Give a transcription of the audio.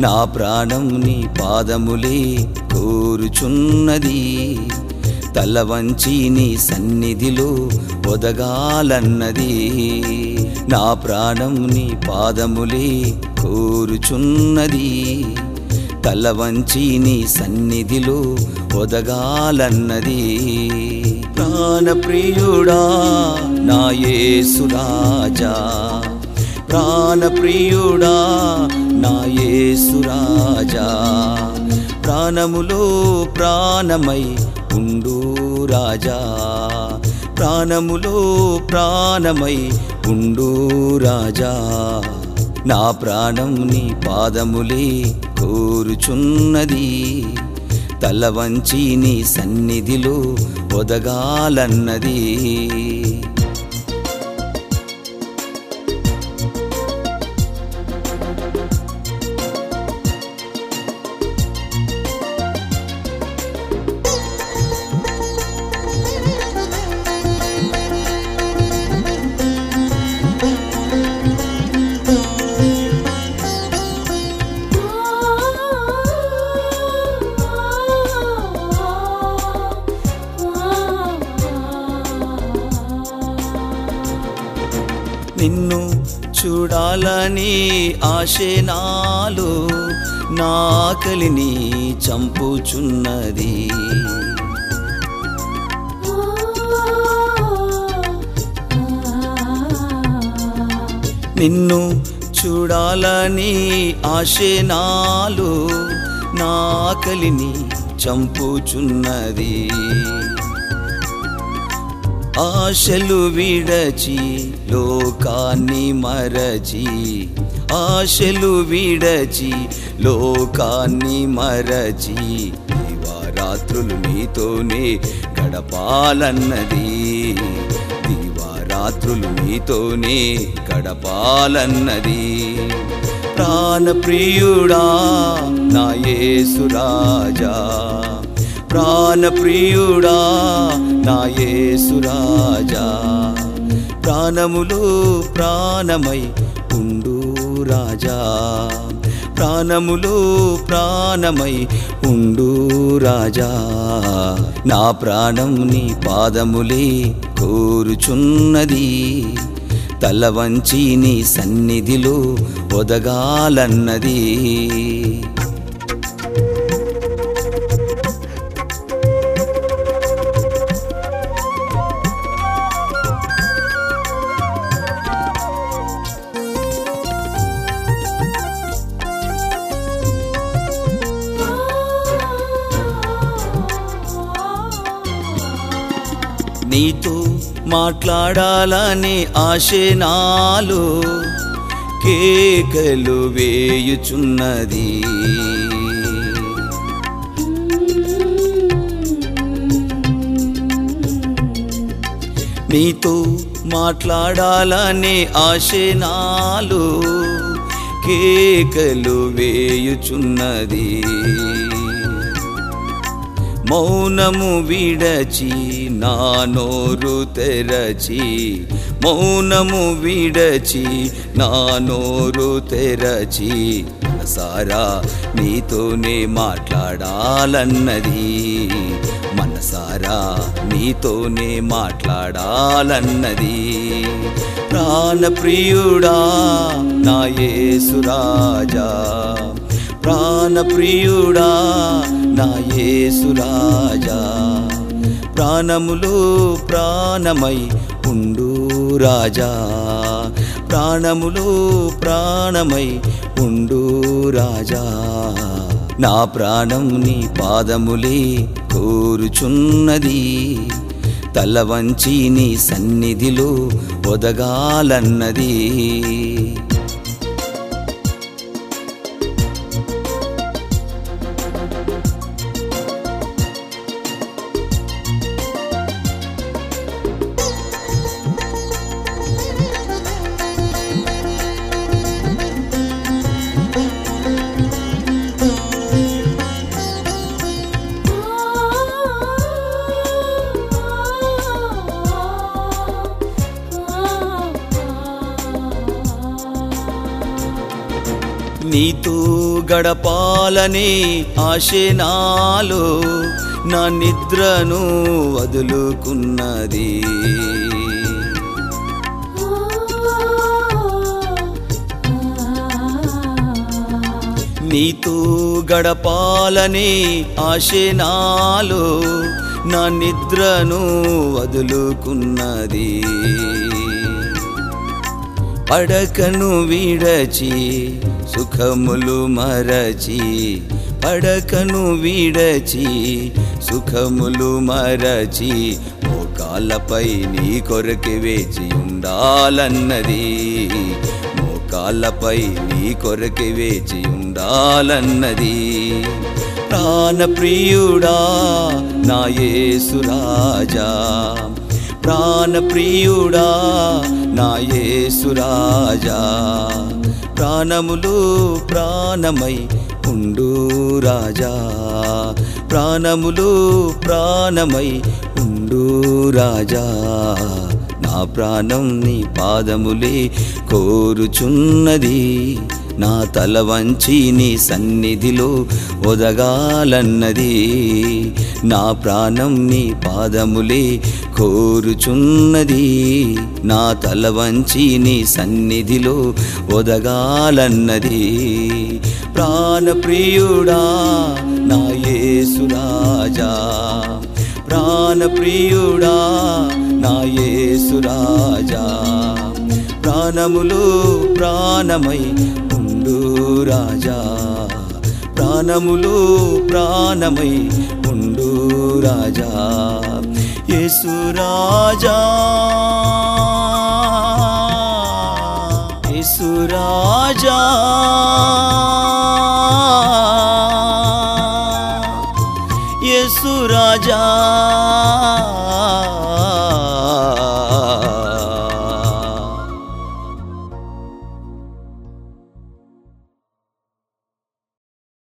నా ప్రాణం నీ పాదములే కోరుచున్నది తల వంచి నీ సన్నిధిలో ఒదగాలన్నది నా ప్రాణం నీ పాదములే కోరుచున్నది తల వంచి నీ సన్నిధిలో ఒదగాలన్నది ప్రాణప్రియుడా నా యేసురాజా ప్రాణప్రియుడా నా యేసురాజా ప్రాణములో ప్రాణమై ఉండు రాజా ప్రాణములో ప్రాణమై ఉండు రాజా నా ప్రాణం నీ పాదములే కోరుచున్నది తల వంచి నీ సన్నిధిలో ఒదగాలన్నది నిన్ను చూడాలని ఆశే నాలో నాకలిని చంపుచున్నది నిన్ను చూడాలని ఆశే నాలో నాకలిని చంపుచున్నది ఆశలు విడచి లోకాన్ని మరచి ఆశలు విడచి లోకాన్ని మరచి దివారాత్రులు నీతోనే గడపాలన్నది దివారాత్రులు నీతోనే గడపాలన్నది ప్రాణప్రియుడా నా యేసురాజా ప్రాణప్రియుడా నా యేసురాజా ప్రాణములు ప్రాణమై ఉండు రాజా ప్రాణములు ప్రాణమై ఉండు రాజా నా ప్రాణం నీ పాదములే కోరుచున్నది తల వంచి నీ సన్నిధిలో ఒదగాలన్నది నీతో మాట్లాడాలనే ఆశ నాలో కేకలు వేయుచున్నది నీతో మాట్లాడాలనే ఆశ నాలో కేకలు వేయుచున్నది మౌనము విడచి నా నోరు తెరచి మౌనము విడచి నా నోరు తెరచి మనసారా నీతోనే మాట్లాడాలన్నది మనసారా నీతోనే మాట్లాడాలన్నది ప్రాణప్రియుడా నా యేసురాజా ప్రాణప్రియుడా నా యేసురాజా ప్రాణములో ప్రాణమై ఉండు రాజా ప్రాణములో ప్రాణమై ఉండు రాజా నా ప్రాణం నీ పాదములే కోరుచున్నది తల వంచి నీ సన్నిధిలో ఒదగాలన్నది ఆ నీతో గడపాలనే ఆశ నాలో నా నిద్రను వదులుకున్నది నీతో గడపాలనే ఆశ నాలో నా నిద్రను వదులుకున్నది పడకను విడచి సుఖములు మరచి పడకను విడచి సుఖములు మరచి మోకాళ్ళపై నీ కొరకి వేచి ఉండాలన్నది మోకాళ్ళపై నీ కొరకి వేచి ఉండాలన్నది ప్రాణప్రియుడా నా యేసురాజా ప్రాణప్రియుడా నా యేసురాజా ప్రాణములు ప్రాణమై ఉండు రాజా ప్రాణములు ప్రాణమై ఉండు రాజా నా ప్రాణం నీ పాదములే కోరుచున్నది నా తల వంచి నీ సన్నిధిలో ఒదగాలన్నది నా ప్రాణం నీ పాదములే కోరుచున్నది నా తల వంచి నీ సన్నిధిలో ఒదగాలన్నది ప్రాణప్రియుడా నా యేసురాజా ప్రాణప్రియుడా నా యేసురాజా ప్రాణములు ప్రాణమై ఉండు రాజా ప్రాణములు ప్రాణమై ఉండు రాజా యేసు రాజా